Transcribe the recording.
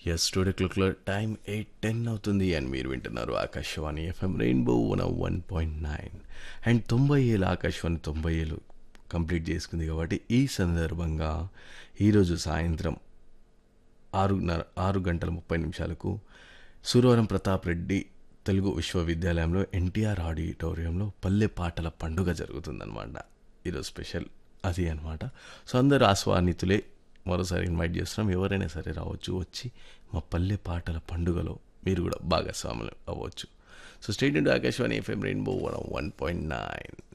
yes studio క్లాక్లో time eight ten అవుతుంది and మీరు వింటున్నారు Akashvani F M rainbow one one point nine and తొంభై ఏళ్ళు ఆకాశవాణి తొంభై ఏళ్ళు కంప్లీట్ చేసుకుంది కాబట్టి ఈ సందర్భంగా ఈరోజు సాయంత్రం ఆరున్నర ఆరు గంటల ముప్పై నిమిషాలకు సూరవరం ప్రతాప్ రెడ్డి తెలుగు విశ్వవిద్యాలయంలో ఎన్టీఆర్ ఆడిటోరియంలో పల్లె పాటల పండుగ జరుగుతుందన్నమాట ఈరోజు స్పెషల్ అది అనమాట సో అందరు ఆస్వానితులే మరోసారి ఇన్వైట్ చేస్తున్నాం ఎవరైనా సరే రావచ్చు వచ్చి మా పల్లె పాటల పండుగలో మీరు కూడా భాగస్వాములు అవ్వచ్చు so stay tuned to Akashvani F M rainbow one one point nine